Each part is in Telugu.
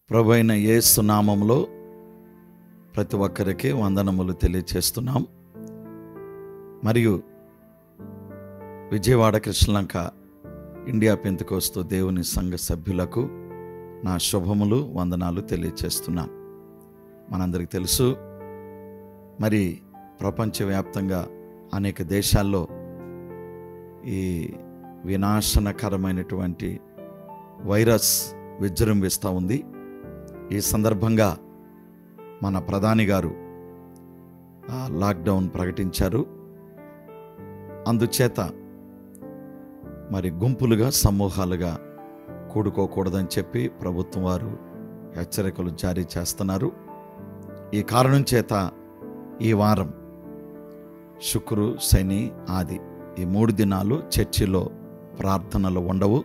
ప్రభు అయిన యేసు నామంలో ప్రతి ఒక్కరికి వందనములు తెలియచేస్తున్నాం మరియు విజయవాడ కృష్ణలంక ఇండియా పెంతుకోస్తూ దేవుని సంఘ సభ్యులకు నా శుభములు వందనాలు తెలియచేస్తున్నాను మనందరికీ తెలుసు మరి ప్రపంచవ్యాప్తంగా అనేక దేశాల్లో ఈ వినాశనకరమైనటువంటి వైరస్ విజృంభిస్తూ ఉంది ఈ సందర్భంగా మన ప్రధాని గారు ఆ, లాక్డౌన్ ప్రకటించారు అందుచేత మరి గుంపులుగా సమూహాలుగా కూడుకోకూడదని చెప్పి ప్రభుత్వం వారు హెచ్చరికలు జారీ చేస్తున్నారు ఈ కారణం చేత ఈ వారం శుక్రు శని ఆది ఈ మూడు దినాలు చర్చిలో ప్రార్థనలు ఉండవు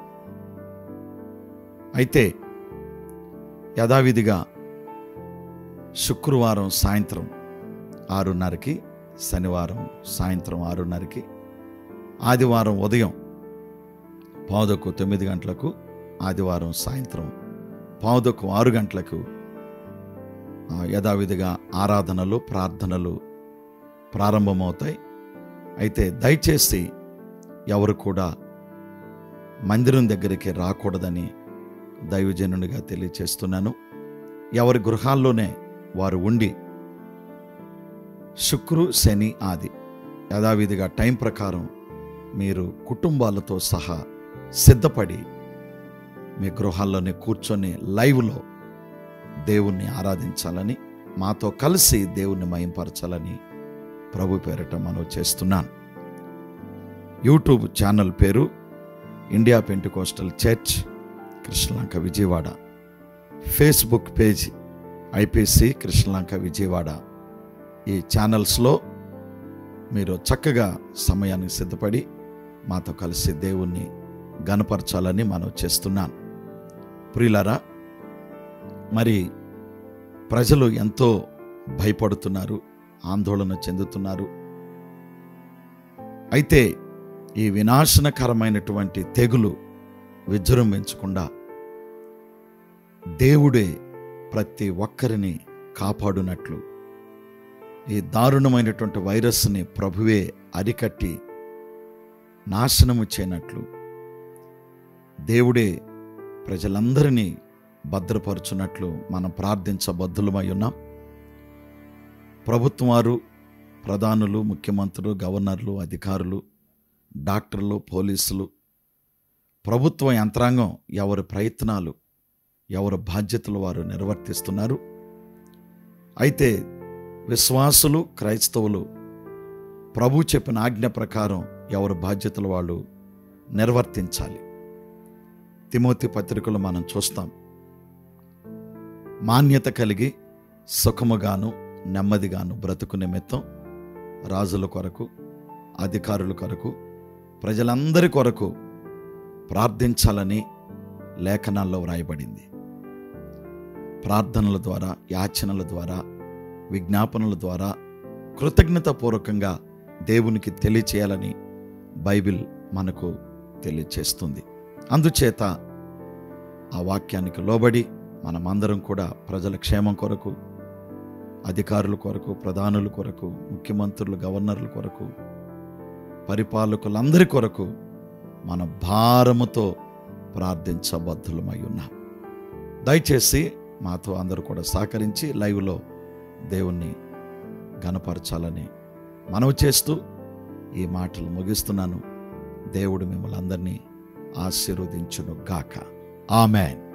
అయితే యథావిధిగా శుక్రవారం సాయంత్రం ఆరున్నరకి శనివారం సాయంత్రం ఆరున్నరకి ఆదివారం ఉదయం పావుదకు తొమ్మిది గంటలకు ఆదివారం సాయంత్రం పావుదకు ఆరు గంటలకు ఆ, యథావిధిగా ఆరాధనలు ప్రార్థనలు ప్రారంభమవుతాయి అయితే దయచేసి ఎవరు కూడా మందిరం దగ్గరికి రాకూడదని దైవజనునిగా తెలియచేస్తున్నాను ఎవరి గృహాల్లోనే వారు ఉండి శుక్రు శని ఆది యథావిధిగా టైం ప్రకారం మీరు కుటుంబాలతో సహా సిద్ధపడి మీ గృహాల్లోనే కూర్చొని లైవ్లో దేవుణ్ణి ఆరాధించాలని మాతో కలిసి దేవుణ్ణి మయంపరచాలని ప్రభు పేరట మనం చేస్తున్నాను యూట్యూబ్ ఛానల్ పేరు India Pentecostal church Krishnalanka Vijayawada Facebook page IPC Krishnalanka Vijayawada ఈ ఛానల్స్లో మీరు చక్కగా సమయానికి సిద్ధపడి మాతో కలిసి దేవుణ్ణి గనపరచాలని మనం చేస్తున్నాను ప్రియులారా మరి ప్రజలు ఎంతో భయపడుతున్నారు ఆందోళన చెందుతున్నారు అయితే ఈ వినాశనకరమైనటువంటి తెగులు విజృంభించకుండా దేవుడే ప్రతి ఒక్కరిని కాపాడునట్లు ఈ దారుణమైనటువంటి వైరస్ని ప్రభువే అరికట్టి నాశనము చేయనట్లు దేవుడే ప్రజలందరినీ భద్రపరుచున్నట్లు మనం ప్రార్థించబద్ధులమై ఉన్నాం ప్రభుత్వం వారు ప్రధానులు ముఖ్యమంత్రులు గవర్నర్లు అధికారులు డాక్టర్లు పోలీసులు ప్రభుత్వ యంత్రాంగం ఎవరి ప్రయత్నాలు ఎవరి బాధ్యతలు వారు నిర్వర్తిస్తున్నారు అయితే విశ్వాసులు క్రైస్తవులు ప్రభు చెప్పిన ఆజ్ఞ ప్రకారం ఎవరి బాధ్యతలు వాళ్ళు నిర్వర్తించాలి తిమోతి పత్రికలు మనం చూస్తాం మాన్యత కలిగి సుఖముగాను నెమ్మదిగాను బ్రతుకు నిమిత్తం రాజుల కొరకు అధికారుల కొరకు ప్రజలందరి కొరకు ప్రార్థించాలని లేఖనాల్లో వ్రాయబడింది ప్రార్థనల ద్వారా యాచనల ద్వారా విజ్ఞాపనల ద్వారా కృతజ్ఞతాపూర్వకంగా దేవునికి తెలియచేయాలని బైబిల్ మనకు తెలియచేస్తుంది అందుచేత ఆ వాక్యానికి లోబడి మనమందరం కూడా ప్రజల క్షేమం కొరకు అధికారుల కొరకు ప్రధానుల కొరకు ముఖ్యమంత్రులు గవర్నర్ల కొరకు పరిపాలకులందరి కొరకు మన భారముతో ప్రార్థించబద్ధులమై ఉన్నాం దయచేసి మాతో అందరూ కూడా సహకరించి లైవ్లో దేవుణ్ణి గనపరచాలని మనవి చేస్తూ ఈ మాటలు ముగిస్తున్నాను దేవుడు మిమ్మల్ని అందరినీ ఆశీర్వదించును గాక ఆమెన్